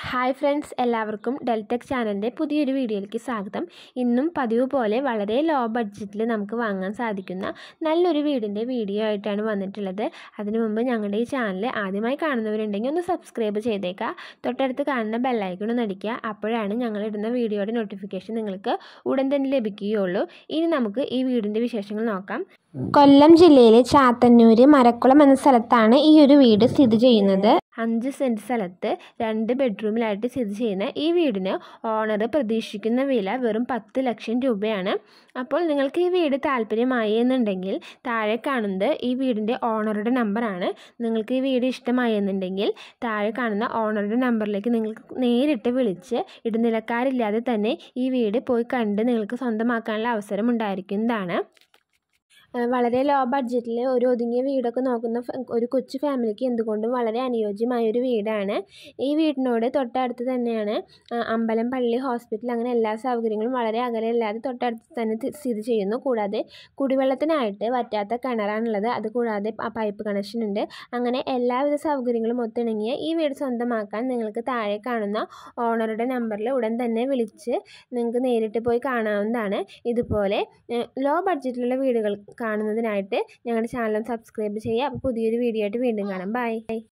hi friends എല്ലാവർക്കും Deltech ചാനലിൻ്റെ പുതിയൊരു വീഡിയോയിലേക്ക് സ്വാഗതം ഇന്നും പതിവ് പോലെ വളരെ ലോ ബഡ്ജറ്റിൽ നമുക്ക് വാങ്ങാൻ സാധിക്കുന്ന നല്ലൊരു വീടിൻ്റെ വീഡിയോ ആയിട്ടാണ് വന്നിട്ടുള്ളത് അതിനു മുമ്പ് ഞങ്ങളുടെ ഈ ചാനൽ ആദ്യമായി കാണുന്നവരുണ്ടെങ്കിൽ ഒന്ന് സബ്സ്ക്രൈബ് ചെയ്തേക്കുക തൊട്ടടുത്ത് കാണുന്ന ബെല്ലൈക്കൺ ഒന്ന് അടിക്കുക അപ്പോഴാണ് ഞങ്ങൾ ഇടുന്ന വീഡിയോയുടെ നോട്ടിഫിക്കേഷൻ നിങ്ങൾക്ക് ഉടൻ തന്നെ ലഭിക്കുകയുള്ളൂ ഇനി നമുക്ക് ഈ വീടിൻ്റെ വിശേഷങ്ങൾ നോക്കാം കൊല്ലം ജില്ലയിലെ ചാത്തന്നൂര് മരക്കുളം എന്ന സ്ഥലത്താണ് ഈ ഒരു വീട് സ്ഥിതി ചെയ്യുന്നത് അഞ്ച് സെൻറ്റ് സ്ഥലത്ത് രണ്ട് ബെഡ്റൂമിലായിട്ട് സ്ഥിതി ചെയ്യുന്ന ഈ വീടിന് ഓണർ പ്രതീക്ഷിക്കുന്ന വില വെറും പത്ത് ലക്ഷം രൂപയാണ് അപ്പോൾ നിങ്ങൾക്ക് ഈ വീട് താല്പര്യമായി എന്നുണ്ടെങ്കിൽ താഴെ കാണുന്നത് ഈ വീടിൻ്റെ ഓണറുടെ നമ്പറാണ് നിങ്ങൾക്ക് ഈ വീട് ഇഷ്ടമായി എന്നുണ്ടെങ്കിൽ താഴെ കാണുന്ന ഓണറുടെ നമ്പറിലേക്ക് നിങ്ങൾക്ക് നേരിട്ട് വിളിച്ച് ഇടനിലക്കാരില്ലാതെ തന്നെ ഈ വീട് പോയി കണ്ട് നിങ്ങൾക്ക് സ്വന്തമാക്കാനുള്ള അവസരം ഉണ്ടായിരിക്കുന്നതാണ് വളരെ ലോ ബഡ്ജറ്റിൽ ഒരു ഒതുങ്ങിയ വീടൊക്കെ നോക്കുന്ന ഒരു കൊച്ചു ഫാമിലിക്ക് എന്തുകൊണ്ടും വളരെ അനുയോജ്യമായ ഒരു വീടാണ് ഈ വീടിനോട് തൊട്ടടുത്ത് തന്നെയാണ് അമ്പലം പള്ളി ഹോസ്പിറ്റൽ അങ്ങനെ എല്ലാ സൗകര്യങ്ങളും വളരെ അകലെയല്ലാതെ തൊട്ടടുത്ത് തന്നെ സ്ഥിതി ചെയ്യുന്നു കൂടാതെ കുടിവെള്ളത്തിനായിട്ട് വറ്റാത്ത കിണറാണുള്ളത് അതുകൂടാതെ പൈപ്പ് കണക്ഷൻ ഉണ്ട് അങ്ങനെ എല്ലാവിധ സൗകര്യങ്ങളും ഒത്തിണങ്ങിയ ഈ വീട് സ്വന്തമാക്കാൻ നിങ്ങൾക്ക് താഴെ കാണുന്ന ഓണറുടെ നമ്പറിൽ ഉടൻ തന്നെ വിളിച്ച് നിങ്ങൾക്ക് നേരിട്ട് പോയി കാണാവുന്നതാണ് ഇതുപോലെ ലോ ബഡ്ജറ്റിലുള്ള വീടുകൾ കാണുന്നതിനായിട്ട് ഞങ്ങളുടെ ചാനൽ സബ്സ്ക്രൈബ് ചെയ്യുക അപ്പോൾ പുതിയൊരു വീഡിയോ ആയിട്ട് വീണ്ടും കാണാം ബൈ